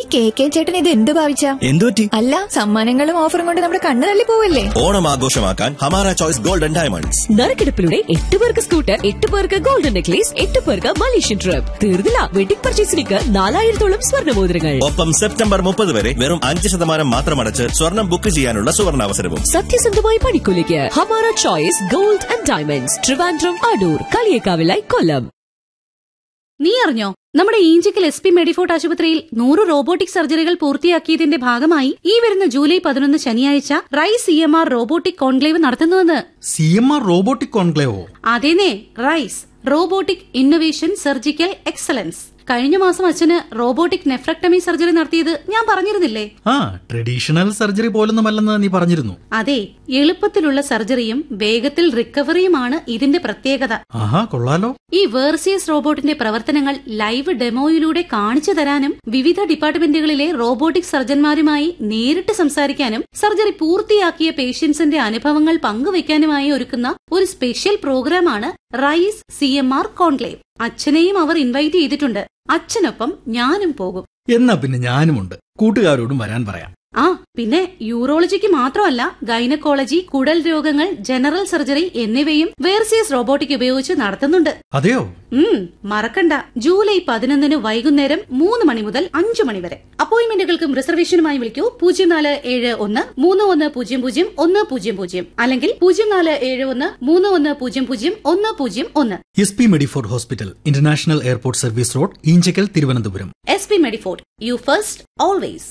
K K ചേട്ടൻ ഇത് എന്ത് ഭാവിച്ച എന്തുപറ്റി അല്ല സമ്മാനങ്ങളും ഓഫറും കൊണ്ട് നമ്മുടെ കണ്ണ് തള്ളി പോവല്ലേ ഓണം ആഘോഷമാക്കാൻ ഹമാര ചോയ്സ് ഗോൾഡൻ ഡയമണ്ട്സ് നറുക്കെടുപ്പിലൂടെ എട്ട് പേർക്ക് സ്കൂട്ടർ എട്ട് പേർക്ക് ഗോൾഡൻ നെക്ലേസ് എട്ട് പേർക്ക് മലേഷ്യൻ ട്രിപ്പ് തീർന്നില്ല വെഡിംഗ് പർച്ചേസിലേക്ക് നാലായിരത്തോളം സ്വർണ്ണമോതിരങ്ങൾ ഒപ്പം സെപ്റ്റംബർ മുപ്പത് വരെ വെറും അഞ്ച് ശതമാനം മാത്രം അടച്ച് സ്വർണം ബുക്ക് ചെയ്യാനുള്ള സുവർണാവസരവും സത്യസന്ധമായ പണിക്കൂലിക്ക് Hamara choice gold and diamonds Trivandrum Adoor കളിയേക്കാവിലായി കൊല്ലം നീ അറിഞ്ഞോ നമ്മുടെ ഈഞ്ചിക്കൽ എസ് പി മെഡിഫോർട്ട് ആശുപത്രിയിൽ നൂറ് റോബോട്ടിക് സർജറികൾ പൂർത്തിയാക്കിയതിന്റെ ഭാഗമായി ഈ വരുന്ന ജൂലൈ പതിനൊന്ന് ശനിയാഴ്ച RISE C M R robotic conclave നടത്തുന്നുവെന്ന് സി എം ആർ റോബോട്ടിക് കോൺക്ലേവോ അതേനേ RISE robotic innovation surgical excellence കഴിഞ്ഞ മാസം അച്ഛന് റോബോട്ടിക് നെഫ്രക്ടമി സർജറി നടത്തിയത് ഞാൻ പറഞ്ഞിരുന്നില്ലേ ആ ട്രഡീഷണൽ സർജറി പോലൊന്നുമല്ലെന്ന് നീ പറഞ്ഞിരുന്നു അതെ എളുപ്പത്തിലുള്ള സർജറിയും വേഗത്തിൽ റിക്കവറിയുമാണ് ഇതിന്റെ പ്രത്യേകത ആഹാ കൊള്ളാലോ ഈ വേർസിയസ് റോബോട്ടിന്റെ പ്രവർത്തനങ്ങൾ ലൈവ് ഡെമോയിലൂടെ കാണിച്ചു തരാനും വിവിധ ഡിപ്പാർട്ട്മെന്റുകളിലെ റോബോട്ടിക് സർജന്മാരുമായി നേരിട്ട് സംസാരിക്കാനും സർജറി പൂർത്തിയാക്കിയ പേഷ്യൻസിന്റെ അനുഭവങ്ങൾ പങ്കുവയ്ക്കാനുമായി ഒരുക്കുന്ന ഒരു സ്പെഷ്യൽ പ്രോഗ്രാമാണ് RISE C M R conclave അച്ഛനെയും അവർ ഇൻവൈറ്റ് ചെയ്തിട്ടുണ്ട് അച്ഛനൊപ്പം ഞാനും പോകും എന്നാ പിന്നെ ഞാനുമുണ്ട് കൂട്ടുകാരോടും വരാൻ പറയാം ആ പിന്നെ യൂറോളജിക്ക് മാത്രമല്ല ഗൈനക്കോളജി കുടൽ രോഗങ്ങൾ ജനറൽ സർജറി എന്നിവയും വേർസിയസ് റോബോട്ടിക് ഉപയോഗിച്ച് നടത്തുന്നുണ്ട് അതെയോ ഉം മറക്കണ്ട ജൂലൈ പതിനൊന്നിന് വൈകുന്നേരം മൂന്ന് മണി മുതൽ അഞ്ചു മണി വരെ അപ്പോയിന്റ്മെന്റുകൾക്കും റിസർവേഷനുമായി വിളിക്കൂ പൂജ്യം നാല് ഏഴ് ഒന്ന് മൂന്ന് ഒന്ന് പൂജ്യം പൂജ്യം ഒന്ന് പൂജ്യം പൂജ്യം അല്ലെങ്കിൽ പൂജ്യം നാല് ഏഴ് ഒന്ന് മൂന്ന് ഒന്ന് പൂജ്യം പൂജ്യം ഒന്ന് പൂജ്യം ഒന്ന് S P Medifort hospital international airport service road Enchakkal Thiruvananthapuram S P Medifort you first always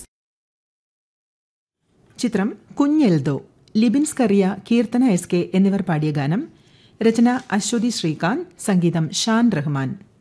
ചിത്രം കുഞ്ഞെൽദോ ലിബിൻസ് കറിയ കീർത്തന എസ് കെ എന്നിവർ പാടിയ ഗാനം രചന അശ്വതി ശ്രീകാന്ത് സംഗീതം ഷാൻ റഹ്മാൻ